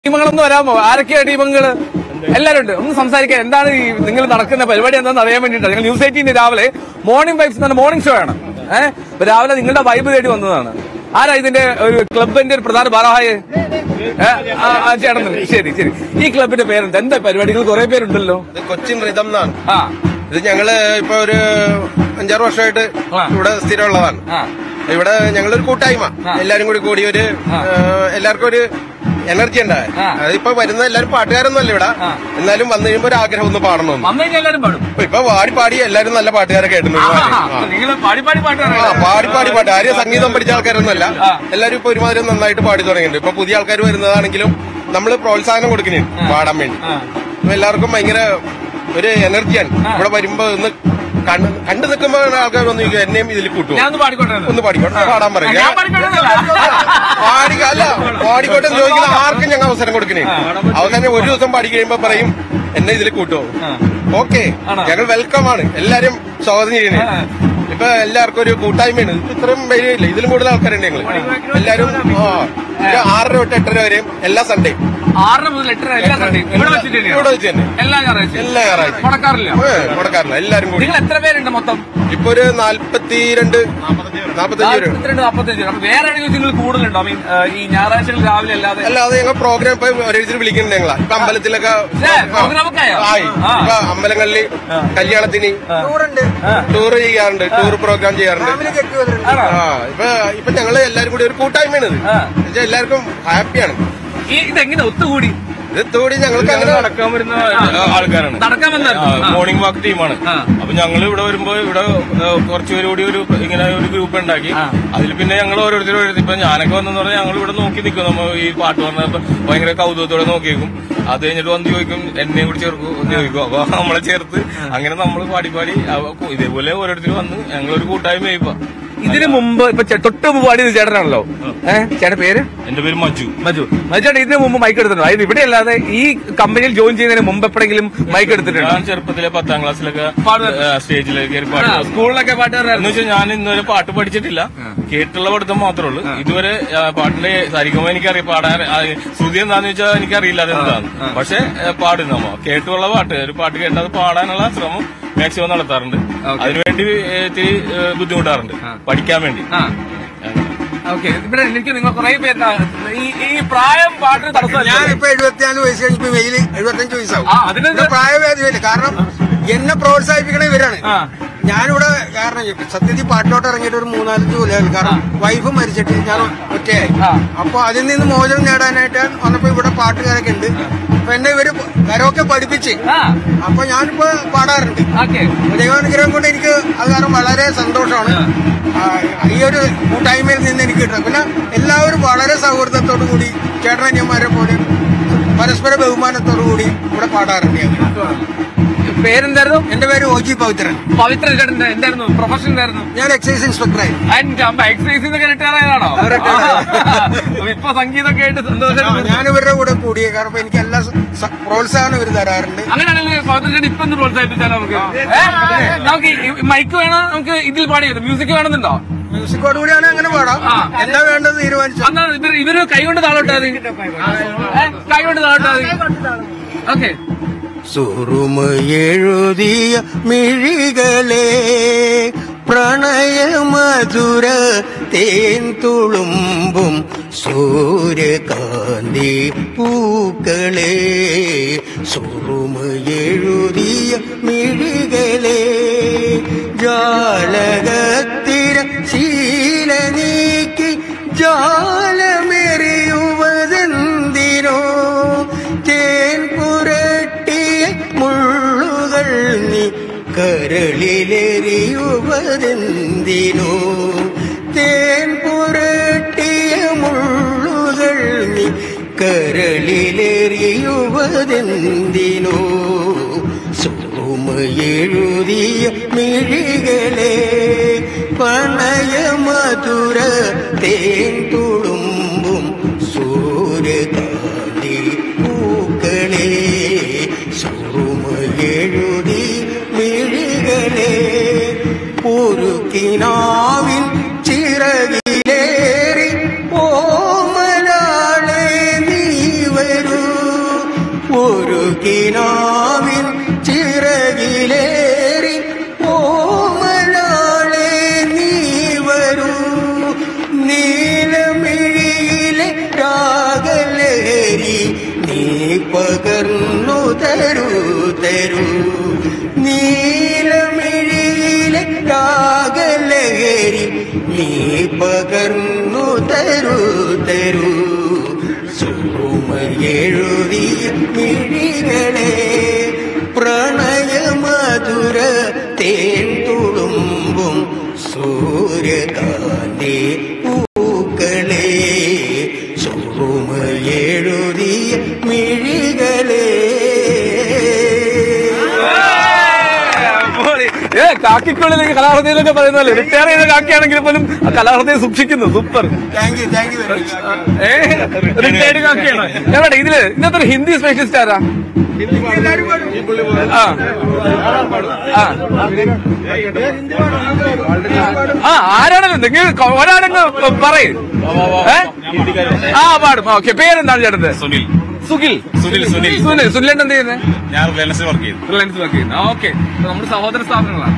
ടീമുകളൊന്ന് വരാമോ ആരൊക്കെയാ ടീമുകള് എല്ലാവരും ഉണ്ട് ഒന്ന് സംസാരിക്കാൻ എന്താണ് ഈ നിങ്ങൾ നടക്കുന്ന പരിപാടി എന്താണെന്ന് അറിയാൻ വേണ്ടിയിട്ടാണ് നിങ്ങൾ ന്യൂസ് എയ്റ്റീന് രാവിലെ മോർണിംഗ് വൈബ്സ് എന്ന മോർണിംഗ് ഷോ ആണ് ഏഹ് അപ്പൊ രാവിലെ നിങ്ങളുടെ വൈബ് തേടി വന്നതാണ് ആരാ ഇതിന്റെ ഒരു ക്ലബിന്റെ ഒരു പ്രധാന ഭാരവാഹി ചേട്ടൻ ശരി ശരി ഈ ക്ലബിന്റെ പേരെന്താ എന്താ പരിപാടികൾ കുറെ പേരുണ്ടല്ലോ ഇത് കൊച്ചിൻ റിതം എന്നാണ് ആ ഇത് ഞങ്ങള് ഇപ്പൊ ഒരു അഞ്ചാറ് വർഷമായിട്ട് ആ. ഇവിടെ സ്ഥിരമുള്ളതാണ് ആ ഇവിടെ ഞങ്ങളൊരു കൂട്ടായ്മ ആ. എല്ലാരും കൂടി കൂടി ഒരു ആ. ഏഹ്, എല്ലാവർക്കും ഒരു എനർജി ഉണ്ടായ ആ. അതിപ്പോ വരുന്ന എല്ലാരും പാട്ടുകാരൊന്നുമല്ല ഇവിടെ ആ. എന്നാലും വന്നു കഴിയുമ്പോ ഒരു ആഗ്രഹം ഒന്ന് പാടണമെന്ന് വന്നു കഴിഞ്ഞാൽ എല്ലാവരും പാടും ഇപ്പൊ ഇപ്പൊ പാടി പാടി എല്ലാരും നല്ല പാട്ടുകാരെ കേട്ടിട്ടുണ്ട് നിങ്ങൾ പാടി പാടി പാട്ട് ആ പാടി പാടി പാട്ട് ആരും സംഗീതം പഠിച്ച ആൾക്കാരൊന്നുമല്ല ആ. എല്ലാരും ഇപ്പൊ ഒരുമാതിരി നന്നായിട്ട് പാടി തുടങ്ങിയിട്ടുണ്ട് ഇപ്പൊ പുതിയ ആൾക്കാർ വരുന്നതാണെങ്കിലും നമ്മൾ പ്രോത്സാഹനം കൊടുക്കുന്നുണ്ട് പാടാൻ വേണ്ടി ആ. അപ്പൊ എല്ലാവർക്കും ഭയങ്കര ഒരു എനർജിയാണ് ഇവിടെ വരുമ്പോ ഒന്ന് കണ്ട് കണ്ടു നിൽക്കുമ്പോ ആൾക്കാർ ഒന്ന് ചോദിക്കും, എന്നെയും ഇതിൽ കൂട്ടുമോ ഞാൻ ഒന്ന് പാടിക്കോട്ടെ ഒന്ന് പാടിക്കോട്ടെ പാടാൻ പറയും ഞാൻ പാടിക്കോട്ടെ പാടി അല്ല പാടിക്കോട്ടെ എന്ന് ചോദിക്കുന്ന ആർക്കും ഞങ്ങൾ അവസരം കൊടുക്കണേ അവസാനം ഒരു ദിവസം പാടി കഴിയുമ്പോ പറയും എന്നെ ഇതിൽ കൂട്ടുമോ ഓക്കെ ആണോ? ഞങ്ങൾ വെൽക്കം ആണ് എല്ലാരും സ്വാഗതം ചെയ്യണേ ആ. ഇപ്പൊ എല്ലാവർക്കും ഒരു കൂട്ടായ്മയാണ് ഇത് ഇത്രയും പേരില്ല ഇതിലും കൂടുതൽ ആൾക്കാരുണ്ട് ഞങ്ങൾ എല്ലാരും ആ, ഒരു ആറര തൊട്ട് എട്ടര വരെയും എല്ലാ സൺഡേ ആറര മുതൽ എട്ടര എല്ലാ സൺഡേയും ഇവിടെ വെച്ചിട്ട് ഇവിടെ വെച്ച് തന്നെ എല്ലാ ഞായറാഴ്ച എല്ലാ ഞായറാഴ്ച മുടക്കാറില്ല മുടക്കാറില്ല എല്ലാരും കൂടി നിങ്ങൾ എത്ര പേരുണ്ട് മൊത്തം ഇപ്പൊ ഒരു നാല്പത്തിരണ്ട് നാപ്പത്തഞ്ച് പേര് നാൽപ്പത്തിരണ്ട് നാൽപ്പത്തഞ്ച് അപ്പൊ വേറെ എവിടെയെങ്കിലും നിങ്ങൾ കൂടുതലുണ്ടോ ഐ മീൻ ഈ ഞായറാഴ്ചകൾ രാവിലെ അല്ലാതെ അല്ലാതെ ഞങ്ങൾ പ്രോഗ്രാം ഇപ്പൊ ഓരോരുത്തർ വിളിക്കുന്നുണ്ട് ഞങ്ങളാ ഇപ്പൊ അമ്പലത്തിലൊക്കെ ഏ, program ഒക്കെ ആയോ? ആയി ആ. ഇപ്പൊ അമ്പലങ്ങളിൽ കല്യാണത്തിന് ടൂർ ചെയ്യാറുണ്ട് ടൂർ പ്രോഗ്രാം ചെയ്യാറുണ്ട് ആണോ? ആ ഇപ്പൊ ഇപ്പൊ ഞങ്ങള് എല്ലാരും കൂടി ഒരു കൂട്ടായ്മയാണ് ഇത് ആ. എന്നുവെച്ചാ എല്ലാവർക്കും ഹാപ്പിയാണ് ഈ ഇതെങ്ങനെ ഒത്തുകൂടി ഇത് തോടി ഞങ്ങൾക്ക് അങ്ങനെ നടക്കാൻ വരുന്ന ആൾക്കാരാണ് നടക്കാൻ വന്നായിരുന്നു മോർണിംഗ് വാക്ക് ടീമാണ് ആ. അപ്പൊ ഞങ്ങൾ ഇവിടെ വരുമ്പോ ഇവിടെ കുറച്ച് പേര് കൂടി ഒരു ഇങ്ങനെ ഒരു ഗ്രൂപ്പ് ഉണ്ടാക്കി ആ. അതിൽ പിന്നെ ഞങ്ങൾ ഓരോരുത്തരും ഓരോരുത്തർ ഇപ്പൊ ഞാനൊക്കെ വന്നെന്ന് പറഞ്ഞാൽ ഞങ്ങൾ ഇവിടെ നോക്കി നിൽക്കും നമ്മ ഈ പാട്ട് പറഞ്ഞപ്പോ ഭയങ്കര കൗതുകത്തോടെ നോക്കിയേക്കും അത് കഴിഞ്ഞിട്ട് വന്ന് ചോദിക്കും എന്നെയും കൂടി ചേർക്കും എന്ന് ചോദിക്കും അപ്പൊ നമ്മളെ ചേർത്ത് അങ്ങനെ നമ്മൾ പാടി പാടി അവ- ഇതേപോലെ ഓരോരുത്തർ വന്ന് ഞങ്ങളൊരു കൂട്ടായ്മ ഇപ്പൊ ഇതിനു മുമ്പ് ഇപ്പൊ ചെ- തൊട്ട് മുമ്പ് പാടിയത് ചേട്ടനാണല്ലോ ഏഹ് ചേട്ടൻ പേര് എന്റെ പേര് മജു മജു മജുചേട്ടൻ ഇതിനു മുമ്പ് മൈക്ക് എടുത്തിട്ടുണ്ടോ അതായത് ഇവിടെ അല്ലാതെ ഈ കമ്പനിയിൽ ജോയിൻ ചെയ്യുന്നതിന് മുമ്പ് എപ്പോഴെങ്കിലും മൈക്ക് എടുത്തിട്ടുണ്ടോ ഞാൻ ചെറുപ്പത്തിലെ പത്താം ക്ലാസ്സിലൊക്കെ പാടുമായിരുന്നു. ആ, സ്റ്റേജിലേക്ക് കയറി ആ, പാടി സ്കൂളിലൊക്കെ എന്ന് പാട്ടുകാരായിരുന്നു വെച്ചാൽ ഞാൻ ഇന്നുവരെ പാട്ട് പഠിച്ചിട്ടില്ല കേട്ടുള്ള പഠിത്തം മാത്രമേ ഉള്ളൂ ഇതുവരെ ആ, പാട്ടിന്റെ സരിഗമ എനിക്കറിയാം പാടാൻ ആ, ശ്രുതി എന്താന്ന് വെച്ചാൽ എനിക്കറിയില്ല അതെന്താണ് പക്ഷെ പാടും നമ്മ കേട്ടുള്ള പാട്ട് ഒരു പാട്ട് കേട്ട് അത് പാടാനുള്ള ശ്രമം മാക്സിമം നടത്താറുണ്ട് Okay. അതിനുവേണ്ടി ഏ, ഇത്തിരി ഏ, ബുദ്ധിമുട്ടാറുണ്ട് പഠിക്കാൻ വേണ്ടി ആ ഓക്കെ ഇവിടെ എനിക്ക് നിങ്ങൾ കുറെ പേര് ഈ ഈ പ്രായം പാട്ടിന് തടസ്സമല്ല ഞാനിപ്പോ എഴുപത്തിനാല് വയസ്സ് കഴിഞ്ഞപ്പോ മെയില് എഴുപത്തഞ്ച് വയസ്സാവും ആ, അതിനെന്ത്? ഇത് പ്രായഭേദമില്ല കാരണം എന്നെ പ്രോത്സാഹിപ്പിക്കണ ഇവരാണ് ആ. ഞാനിവിടെ കാരണം സത്യത്തിൽ പാട്ടിലോട്ട് ഇറങ്ങിയിട്ട് ഒരു മൂന്നാലഞ്ച് കൊല്ലമായി കാരണം വൈഫ് മരിച്ചിട്ട് ഞാൻ ഒറ്റയായി ആ. അപ്പൊ അതിൽ നിന്ന് മോചനം നേടാനായിട്ട് വന്നപ്പോ ഇവിടെ പാട്ടുകാരൊക്കെ ഉണ്ട് അപ്പൊ എന്നെ ഇവര് കരോക്കെ പഠിപ്പിച്ച് ആ അപ്പൊ ഞാനിപ്പോ പാടാറുണ്ട് ഓക്കെ ദൈവാനുഗ്രഹം കൊണ്ട് എനിക്ക് അത് കാരണം വളരെ സന്തോഷമാണ് ആ, ഈ ഒരു കൂട്ടായ്മയിൽ നിന്ന് എനിക്ക് കിട്ടുന്നത് പിന്നെ എല്ലാവരും വളരെ സൗഹൃദത്തോടു കൂടി ചേട്ടനന്യന്മാരെ പോലെ പരസ്പര ബഹുമാനത്തോടു കൂടി ഇവിടെ പാടാറുണ്ട് ഞങ്ങൾ പേരെന്തായിരുന്നു എന്റെ പേര് ഓജി പവിത്രൻ പവിത്ര ചേട്ടൻ എന്തായിരുന്നു പ്രൊഫഷൻ എന്തായിരുന്നു ഞാൻ എക്സൈസ് ഇൻസ്പെക്ടറായി അതിന്റെ അമ്മ എക്സസൈസിൽ നിന്നൊക്കെ റിട്ടയർ ആയതാണോ അപ്പൊ ഇപ്പൊ സംഗീതമൊക്കെ ആയിട്ട് സന്തോഷം ഞാൻ ഇവരുടെ കൂടെ കൂടിയ കാരണം എനിക്ക് എല്ലാ സ- സ- പ്രോത്സാഹനം ഇവർ തരാറുണ്ട് അങ്ങനെയാണെങ്കിൽ പവിത്ര ചേട്ടൻ ഇപ്പൊ ഒന്ന് പ്രോത്സാഹിപ്പിച്ചാലോ നമുക്ക് ഏ? നമുക്ക് ഈ മൈക്ക് വേണം നമുക്ക് ഇതിൽ പാടിയത് മ്യൂസിക് വേണമെന്നുണ്ടോ മ്യൂസിക്കോട് കൂടിയാണ് അങ്ങനെ പാടാം ആ. എന്താ വേണ്ടത് തീരുമാനിച്ചു അന്നാ ഇവര് ഇവര് കൈകൊണ്ട് താളോട്ടാ മതി ഏ? കൈകൊണ്ട് താളോട്ടാ മതി ഓക്കെ സുറുമ എഴുതിയ മിഴികളെ പ്രണയമധുര തേൻ തുളുമ്പും സൂര്യകാന്തി പൂക്കളെ സുറുമ എഴുതിയ മിഴികളെ ജാലകത്തിര ശീല നീക്കി ജാലമെറിയുവതെന്തിനോ തേൻ പുരട്ടിയ മുള്ളുകൾ നീ കരളിലെറിയുവതെന്തിനോ തേൻ പുരട്ടിയ മുള്ളുകൾ നീ കരളിലെറിയുവതെന്തിനോ സുമ എഴുതിയ മിഴികളെ പണയ മധുര തേൻ തുളുമ്പും സൂര്യകാന്തി പൂക്കളെ സുമ എഴുതി മിഴികളെ പൊറുക്കിനാവിൻ ചിറകിലേറി ഓമലാളെ നീ വരൂ ഒരു കിനാവിൻ ചിറകിലേറി ഓമനാളെ നീ വരൂ നീലമിഴിയിലെ രാഗലേരി നീ പകർന്നു തരൂ തരൂ നീലമിഴിയിലെ രാഗലഹരി നീ പകർന്നു തരൂ തരൂ സുറുമയെഴുതിയ മിഴികളെ പ്രണയമധുര തേൻ തുളുമ്പും സൂര്യകാന്തി പൂക്കളെ സുറുമയെഴുതിയ മിഴികളെ ഏ കാക്കിക്കുള്ളിലേക്ക് കലാഹൃദയിലൊക്കെ പറയുന്നല്ലേ റിട്ടയർ ചെയ്ത കാക്കയാണെങ്കിൽ പോലും ആ കലാഹൃദയം സൂക്ഷിക്കുന്നു super thank you thank you very much ഏ റിട്ടയർഡ് കാക്കയാണ് എവിടെ ഇതില് ഇന്നത്തെ ഒരു ഹിന്ദി സ്പെഷ്യലിസ്റ്റ് ആരാ ആ ആ. ആ ആരാണല്ലോ നിങ്ങൾ ഒരാളെന്ന് പറയും ആ പാടും ഓക്കെ പേരെന്താണ് ചേട്ടന്റെ സുനിൽ സുഖിൽ സുനിൽ സുനിൽ സുനിൽ സുനിലേട്ടൻ എന്ത് ചെയ്യുന്നത് ഞാൻ റിലയൻസിൽ വർക്ക് ചെയ്തു റിലയൻസ് വർക്ക് ചെയ്യുന്നത് ഓക്കെ നമ്മുടെ സഹോദര സ്ഥാപനങ്ങളാണ്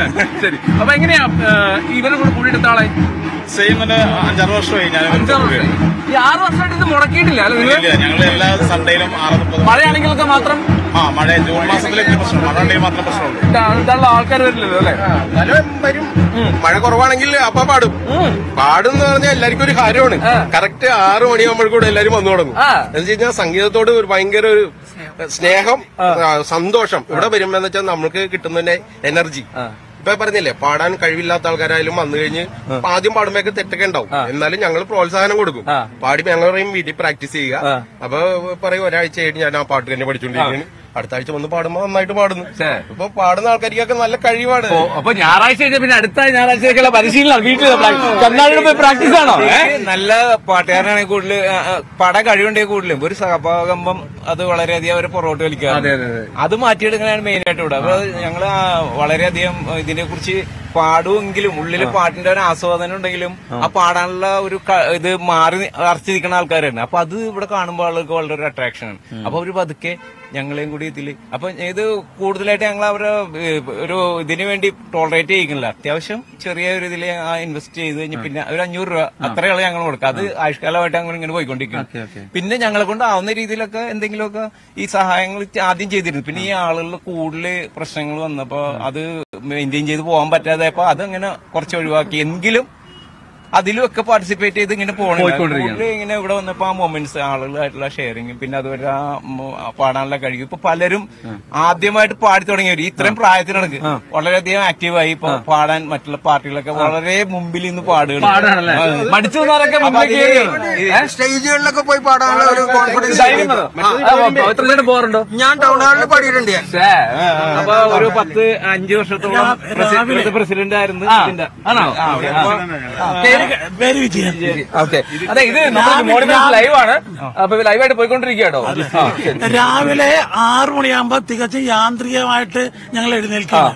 ശരി അപ്പൊ എങ്ങനെയാ ഇവരെ കൂടെ കൂടിയിട്ട് എത്ര ആളായി സെയിം തന്നെ അഞ്ചാറ് വർഷമായി ഞാൻ അഞ്ചാറ് വർഷമായി. ഈ ആറ് വർഷമായിട്ട് ഇത് മുടക്കിയിട്ടില്ല അല്ലെ നിങ്ങൾ ഞങ്ങൾ എല്ലാ സൺഡേയിലും ആറ് മുപ്പത് മഴയാണെങ്കിലൊക്കെ മാത്രം ആ മഴ ജൂൺ മാസത്തിലേക്ക് പ്രശ്നം മഴ ഉണ്ടെങ്കിൽ മാത്രം പ്രശ്നമുള്ളൂ ഇതാണുള്ള ആൾക്കാർ വരില്ലല്ലോ അല്ലെ എന്നാലും വരും മഴ കുറവാണെങ്കിൽ അപ്പൊ പാടും പാടും എന്ന് പറഞ്ഞാൽ എല്ലാവർക്കും ഒരു കാര്യമാണ് കറക്റ്റ് ആറ് മണിയാകുമ്പോഴേക്കൂടെ എല്ലാരും വന്നു തുടങ്ങും ആ. എന്ന് വെച്ച് കഴിഞ്ഞാൽ സംഗീതത്തോട് ഒരു ഭയങ്കര ഒരു സ്നേഹം ആ, സന്തോഷം ഇവിടെ വരുമ്പോ എന്ന് വെച്ചാൽ നമുക്ക് കിട്ടുന്നതിന്റെ എനർജി ഇപ്പൊ പറഞ്ഞില്ലേ പാടാൻ കഴിവില്ലാത്ത ആൾക്കാരായാലും വന്നു കഴിഞ്ഞ് ഇപ്പൊ ആദ്യം പാടുമ്പോഴൊക്കെ തെറ്റൊക്കെ ഉണ്ടാവും എന്നാലും ഞങ്ങൾ പ്രോത്സാഹനം കൊടുക്കും ആ. പാടി ഞങ്ങൾ പറയും വീട്ടിൽ പ്രാക്ടീസ് ചെയ്യുക ആ. അപ്പൊ പറയും ഒരാഴ്ചയായിട്ട് ഞാൻ ആ പാട്ട് തന്നെ പഠിച്ചുകൊണ്ടിരിക്കുന്നു അടുത്ത ആഴ്ച വന്ന് പാടുമ്പോ നന്നായിട്ട് പാടുന്നു ഛേ. ഇപ്പൊ പാടുന്ന ആൾക്കാർക്കൊക്കെ നല്ല കഴിവാണ് ഓ, അപ്പൊ ഞായറാഴ്ച കഴിഞ്ഞാൽ പിന്നെ അടുത്ത ഞായറാഴ്ചയൊക്കെയുള്ള പരിശീലനം വീട്ടിൽ കർണാടകയിൽ പോയി പ്രാക്ടീസ് ആണോ ഏ? എനിക്ക് നല്ല പാട്ടുകാരനാണെങ്കിൽ കൂടുതൽ പാടാൻ കഴിവുണ്ടെങ്കിൽ കൂടുതലും ഒരു സഹഭാഗമ്പം അത് വളരെയധികം അവർ പുറകോട്ട് അതെ, വലിക്കാറ് അതെ, അതെ. അത് മാറ്റിയെടുക്കാനാണ് മെയിൻ ആയിട്ട് ഇവിടെ അപ്പൊ ഞങ്ങൾ വളരെയധികം ഇതിനെ കുറിച്ച് പാടുമെങ്കിലും ഉള്ളിൽ പാട്ടിന്റെ ഒരു ആസ്വാദനം ഉണ്ടെങ്കിലും ആ പാടാനുള്ള ഒരു ക- ഇത് മാറി അറച്ചു നിൽക്കുന്ന ആൾക്കാരാണ് അപ്പൊ അത് ഇവിടെ കാണുമ്പോൾ ആളുകൾക്ക് വളരെ ഒരു അട്രാക്ഷൻ ആണ് അപ്പൊ അവര് പതുക്കെ ഞങ്ങളെയും കൂടി ഇതിൽ അപ്പൊ ഇത് കൂടുതലായിട്ട് ഞങ്ങൾ അവരെ ഏഹ്, ഒരു ഇതിനു വേണ്ടി ടോളറേറ്റ് ചെയ്യിക്കുന്നില്ല അത്യാവശ്യം ചെറിയ ഒരു ഇതിൽ ഇൻവെസ്റ്റ് ചെയ്ത് കഴിഞ്ഞ് പിന്നെ ഒരു അഞ്ഞൂറ് രൂപ അത്രയുള്ള ഞങ്ങൾ കൊടുക്കുക അത് ആയുഷ്കാലമായിട്ട് അങ്ങനെ ഇങ്ങനെ പോയിക്കൊണ്ടിരിക്കും പിന്നെ ഞങ്ങളെ കൊണ്ട് ആവുന്ന രീതിയിലൊക്കെ എന്തെങ്കിലുമൊക്കെ ഈ സഹായങ്ങൾ ആദ്യം ചെയ്തിരുന്നു പിന്നെ ഈ ആളുകളിൽ കൂടുതൽ പ്രശ്നങ്ങൾ വന്നപ്പോ അത് മെയിൻറ്റെയിൻ ചെയ്ത് പോകാൻ പറ്റാതായപ്പോ അതങ്ങനെ കുറച്ച് ഒഴിവാക്കി എങ്കിലും അതിലും ഒക്കെ പാർട്ടിസിപ്പേറ്റ് ചെയ്ത് ഇങ്ങനെ പോയിക്കൊണ്ടിരിക്കുകയാണ്. പോകണം ഇങ്ങനെ ഇവിടെ വന്നപ്പോ ആ മൊമെന്റ്സ് ആളുകളായിട്ടുള്ള ഷെയറിങ് പിന്നെ അതുപോലെ ആ ഉം, ആ പാടാനുള്ള കഴിവ് ഇപ്പൊ പലരും ആദ്യമായിട്ട് പാടി തുടങ്ങിയവര് ഇത്രയും പ്രായത്തിനടക്ക് വളരെയധികം ആക്റ്റീവായി ഇപ്പൊ പാടാൻ മറ്റുള്ള പാർട്ടികളൊക്കെ വളരെ മുമ്പിൽ നിന്ന് പാടുകയാണ് പാടാണല്ലേ മടിച്ചു നിന്നവരൊക്കെ മുമ്പിലേക്ക് കയറിയാണ്. ഏ? സ്റ്റേജുകളിലൊക്കെ പോയി പാടാനുള്ള ഒരു കോൺഫിഡൻസ് ധൈര്യം വന്നോ? ആ, പവിത്ര ചേട്ടൻ പോകാറുണ്ടോ ഞാൻ ടൗൺ ഹാളിൽ പാടിയിട്ടുണ്ട് ഞാൻ ഛേ, ആ, ആ. അപ്പൊ ഒരു പത്ത് അഞ്ചു വർഷത്തോളം പ്രസി- പ്രസിഡന്റ് ആയിരുന്നു ആ, ഇതിന്റെ ആണോ ആ, അപ്പൊ പേര് പേര് വിജയൻ ഓക്കെ അതെ ഇത് നമ്മുടെ മോർണിംഗ് ലൈവ് ആണ് അപ്പൊ ലൈവായിട്ട് പോയിക്കൊണ്ടിരിക്കുകയാണോ ആ, ശരി. രാവിലെ ആറു മണിയാകുമ്പോ തികച്ചും യാന്ത്രികമായിട്ട് ഞങ്ങൾ എഴുന്നേൽക്കുകയാണ്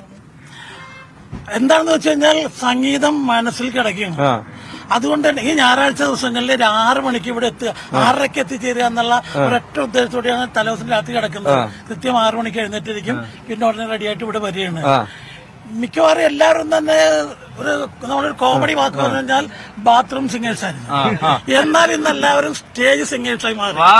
എന്താണെന്ന് വെച്ച് കഴിഞ്ഞാൽ സംഗീതം മനസ്സിൽ കിടക്കുകയാണ് അതുകൊണ്ട് തന്നെ ഈ ഞായറാഴ്ച ദിവസങ്ങളിൽ ഒരു ആറ് മണിക്ക് ഇവിടെ എത്തുക ആറരയ്ക്ക് എത്തിച്ചേരുക എന്നുള്ള ഒരൊറ്റ ഉദ്ദേശത്തോടെയാണ് തലേദിവസം രാത്രി കിടക്കുന്നത് കൃത്യം ആറു മണിക്ക് എഴുന്നേറ്റിരിക്കും പിന്നെ ഉടനെ റെഡിയായിട്ട് ഇവിടെ വരികയാണ് മിക്കവാറും എല്ലാവരും തന്നെ ഒരു നമ്മളൊരു കോമഡി വാക്ക് പറഞ്ഞു കഴിഞ്ഞാൽ ബാത്റൂം സിംഗേഴ്സ് ആയിരുന്നു എന്നാൽ ഇന്ന് എല്ലാവരും സ്റ്റേജ് സിംഗേഴ്സായി മാറി ആ,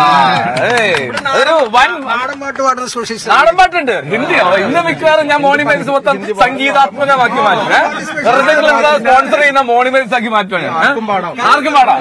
ഏയ്, അതൊരു വൻ നാടൻ പാട്ട് പാടുന്ന സൂക്ഷിച്ചു നാടൻ പാട്ടുണ്ട് ഹിന്ദിയോ ഇന്ന് മിക്കവാറും ഞാൻ മോർണിംഗ് വൈബ്സ് മൊത്തം സംഗീതാത്മകമാക്കി മാറ്റും ഏ? വെറുതെ സ്പോൺസർ ചെയ്യുന്ന മോർണിംഗ് വൈബ്സ് ആക്കി മാറ്റുവാണ് ഏ? ആർക്കും പാടാം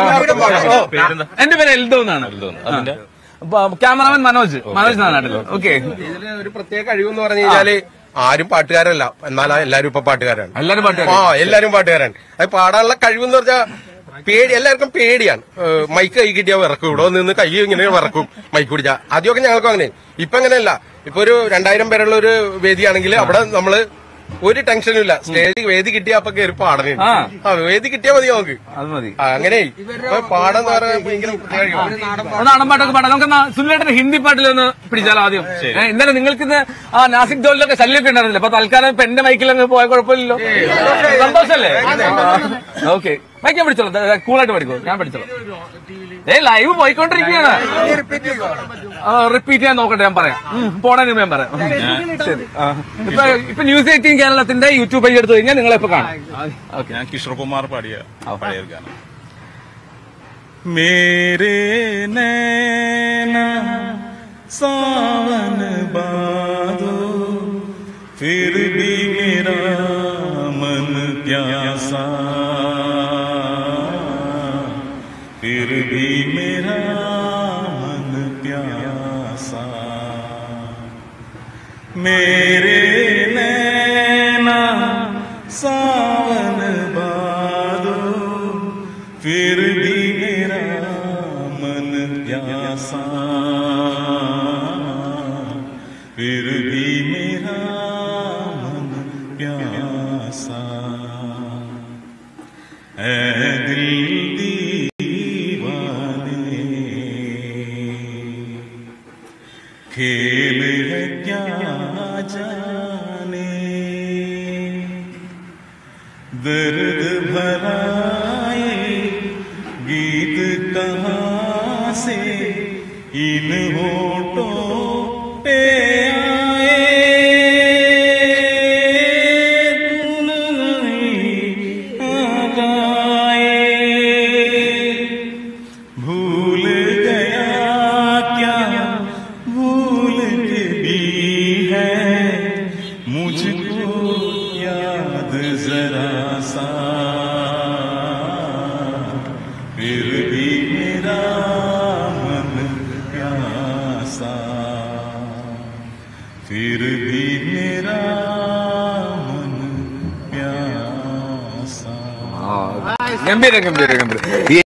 ഓ, പേരെന്താ എന്റെ പേര് എൽദോ എന്നാണ് അതിന്റെ ക്യാമറാമാൻ മനോജ് മനോജ് നാട്ടിൽ ഓക്കെ ഇതില് ഒരു പ്രത്യേക കഴിവെന്ന് പറഞ്ഞു കഴിഞ്ഞാല് ആരും പാട്ടുകാരല്ല എന്നാൽ എല്ലാരും ഇപ്പൊ പാട്ടുകാരാണ് എല്ലാരും പാട്ട് ആ എല്ലാരും പാട്ടുകാരാണ് അത് പാടാനുള്ള കഴിവെന്ന് പറഞ്ഞാൽ പേടി എല്ലാവർക്കും പേടിയാണ് ഏഹ് മൈക്ക് കൈ കിട്ടിയാൽ വിറക്കും ഇവിടെ നിന്ന് കൈ ഇങ്ങനെ വിറക്കും മൈക്ക് പിടിച്ചാൽ ആദ്യമൊക്കെ ഞങ്ങൾക്കും അങ്ങനെ ഇപ്പൊ അങ്ങനെയല്ല ഇപ്പൊ ഒരു രണ്ടായിരം പേരുള്ള ഒരു വേദിയാണെങ്കിൽ അവിടെ നമ്മള് ഒരു ടെൻഷനും ഇല്ല സ്റ്റേജ് വേദി കിട്ടിയാ അപ്പൊ കയറി പാടണേ ആ. ആ വേദി കിട്ടിയാ മതി നമുക്ക് അത് മതി ആ, അങ്ങനെ ഇപ്പൊ പാടാന്ന് പറയാൻ ഭയങ്കര പ്രത്യേക കഴിവാണ്. ഒന്ന് നാടൻ പാട്ടൊക്കെ പാടാം നമുക്ക് സുനിലേട്ടന്റെ ഹിന്ദി പാട്ടിൽ ഒന്ന് പിടിച്ചാലോ ആദ്യം ഏ, ഇന്നലെ നിങ്ങൾക്ക് ഇന്ന് ആ നാസിക് ഡോലിലൊക്കെ ശല്യമൊക്കെ ഉണ്ടായിരുന്നില്ല അപ്പൊ തൽക്കാലം ഇപ്പൊ എന്റെ മൈക്കിൽ അങ്ങ് പോയ കുഴപ്പമില്ലല്ലോ സന്തോഷല്ലേ ഓക്കെ മൈക്ക് ഞാൻ പിടിച്ചോളൂ കൂളായിട്ട് പഠിക്കൂ ഞാൻ പിടിച്ചോളൂ ഏ ലൈവ് പോയിക്കൊണ്ടിരിക്കുകയാണ് റിപ്പീറ്റ് ചെയ്തോ റിപ്പീറ്റ് ചെയ്യാൻ നോക്കട്ടെ ഞാൻ പറയാം ഉം, പോണതിന് മുമ്പ് ഞാൻ പറയാം ഉം, ശരി ആ. ഇപ്പൊ ഇപ്പൊ ന്യൂസ് എയ്റ്റീൻ കേരളത്തിന്റെ യൂട്യൂബ് പേജ് എടുത്തു കഴിഞ്ഞാൽ നിങ്ങളെ ഇപ്പൊ കാണാം ഓക്കെ ഞാൻ കിഷോർ കുമാർ പാടിയ പഴയ ഒരു ഗാനം मेरे नैना सावन बादो फिर भी मेरा मन प्यासा फिर भी मेरा मन प्यासा मेरे नैना सावन बादो फिर भी मेरा मन प्यासा फिर भी मेरा मन प्यासा ऐ दिल दीवाने खेल है क्या जाने दर्द भराए गीत कहाँ से इन होठों पे आए धुन नहीं आ जाए भूल गया क्या भूल के भी है मुझको याद जरा सा फिर भी मेरा मन प्यासा फिर भी मेरा मन प्यासा ഗംഭീരം ഗംഭീരം ഗംഭീരം ഈ